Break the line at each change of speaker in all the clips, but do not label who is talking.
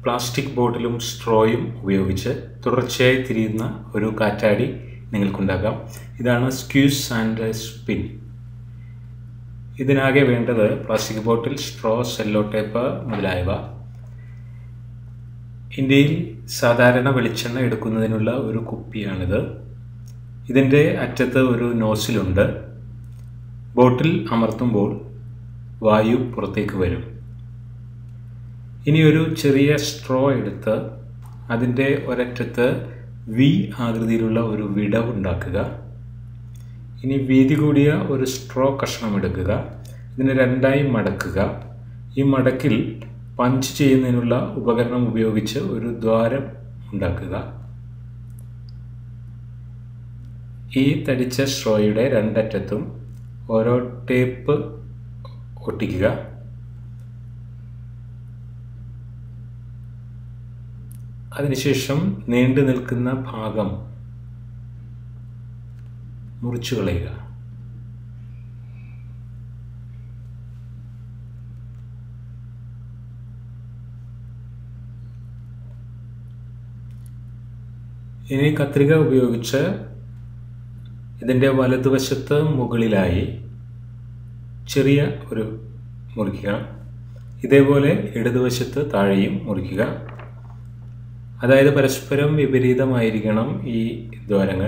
plastic ബോട്ടിലും സ്ട്രോയും ഉപയോഗിച്ച് തുടർച്ചയായി തിരിയുന്ന ഒരു കാറ്റാടി നിങ്ങൾക്കുണ്ടാക്കാം ഇതാണ് സ്ക്യൂസ് ആൻഡ് സ്പിൻ ഇതിനാകെ വേണ്ടത് plastic bottle straw cello tape മുതലായവ ഇന്ത്യയിൽ സാധാരണ വെളിച്ചെണ്ണ എടുക്കുന്നതിനുള്ള ഒരു കുപ്പിയാണിത് ഇതിൻ്റെ അറ്റത്ത് ഒരു നോസിലുണ്ട് ബോട്ടിൽ അമർത്തുമ്പോൾ വായു പുറത്തേക്ക് വരും ഇനി ഒരു ചെറിയ സ്ട്രോ എടുത്ത് അതിൻ്റെ ഒരറ്റത്ത് വി ആകൃതിയിലുള്ള ഒരു വിടവ് ഉണ്ടാക്കുക ഇനി വീതി കൂടിയ ഒരു സ്ട്രോ കഷ്ണം എടുക്കുക ഇതിനെ രണ്ടായി മടക്കുക ഈ മടക്കിൽ പഞ്ച് ചെയ്യുന്നതിനുള്ള ഉപകരണം ഉപയോഗിച്ച് ഒരു ദ്വാരം ഉണ്ടാക്കുക ഈ തടിച്ച സ്ട്രോയുടെ രണ്ടറ്റത്തും ഓരോ ടേപ്പ് ഒട്ടിക്കുക അതിനുശേഷം നീണ്ടു നിൽക്കുന്ന ഭാഗം മുറിച്ചു കളയുക ഇനി കത്രിക ഉപയോഗിച്ച് ഇതിൻ്റെ വലതുവശത്ത് മുകളിലായി ചെറിയ ഒരു മുറിക്കുക ഇതേപോലെ ഇടതുവശത്ത് താഴെയും മുറിക്കുക അതായത് പരസ്പരം വിപരീതമായിരിക്കണം ഈ ദ്വാരങ്ങൾ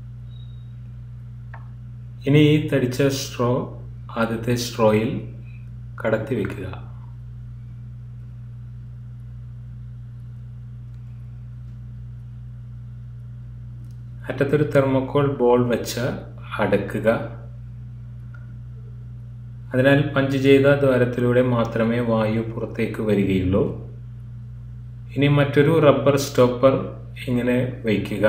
ഇനി ഈ തടിച്ച സ്ട്രോ ആദ്യത്തെ സ്ട്രോയിൽ കടത്തി വയ്ക്കുക അറ്റത്തൊരു തെർമോക്കോൾ ബോൾ വെച്ച് അടക്കുക അതിനാൽ പഞ്ച് ചെയ്ത ദ്വാരത്തിലൂടെ മാത്രമേ വായു പുറത്തേക്ക് വരികയുള്ളൂ ഇനി മറ്റൊരു റബ്ബർ സ്റ്റോപ്പർ ഇങ്ങനെ വയ്ക്കുക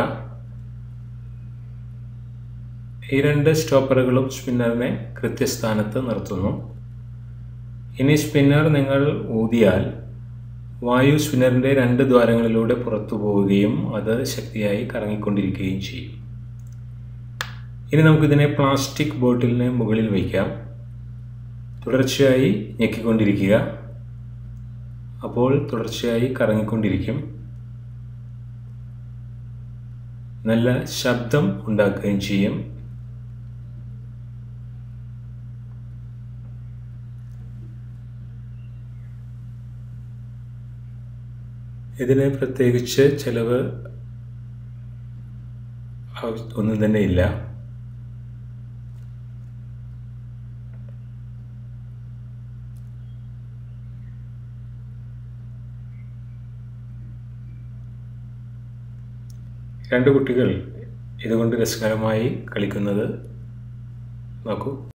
ഈ രണ്ട് സ്റ്റോപ്പറുകളും സ്പിന്നറിനെ കൃത്യസ്ഥാനത്ത് നിർത്തുന്നു ഇനി സ്പിന്നർ നിങ്ങൾ ഊതിയാൽ വായു സ്പിന്നറിൻ്റെ രണ്ട് ദ്വാരങ്ങളിലൂടെ പുറത്തു പോവുകയും അത് ശക്തിയായി കറങ്ങിക്കൊണ്ടിരിക്കുകയും ചെയ്യും ഇനി നമുക്കിതിനെ പ്ലാസ്റ്റിക് ബോട്ടിലിന് മുകളിൽ വയ്ക്കാം തുടർച്ചയായി ഞെക്കിക്കൊണ്ടിരിക്കുക അപ്പോൾ തുടർച്ചയായി കറങ്ങിക്കൊണ്ടിരിക്കും നല്ല ശബ്ദം ഉണ്ടാക്കുകയും ചെയ്യും ഇതിന് പ്രത്യേകിച്ച് ചിലവ് ഒന്നും തന്നെ ഇല്ല രണ്ട് കുട്ടികൾ ഇതുകൊണ്ട് രസകരമായി കളിക്കുന്നത് നോക്കൂ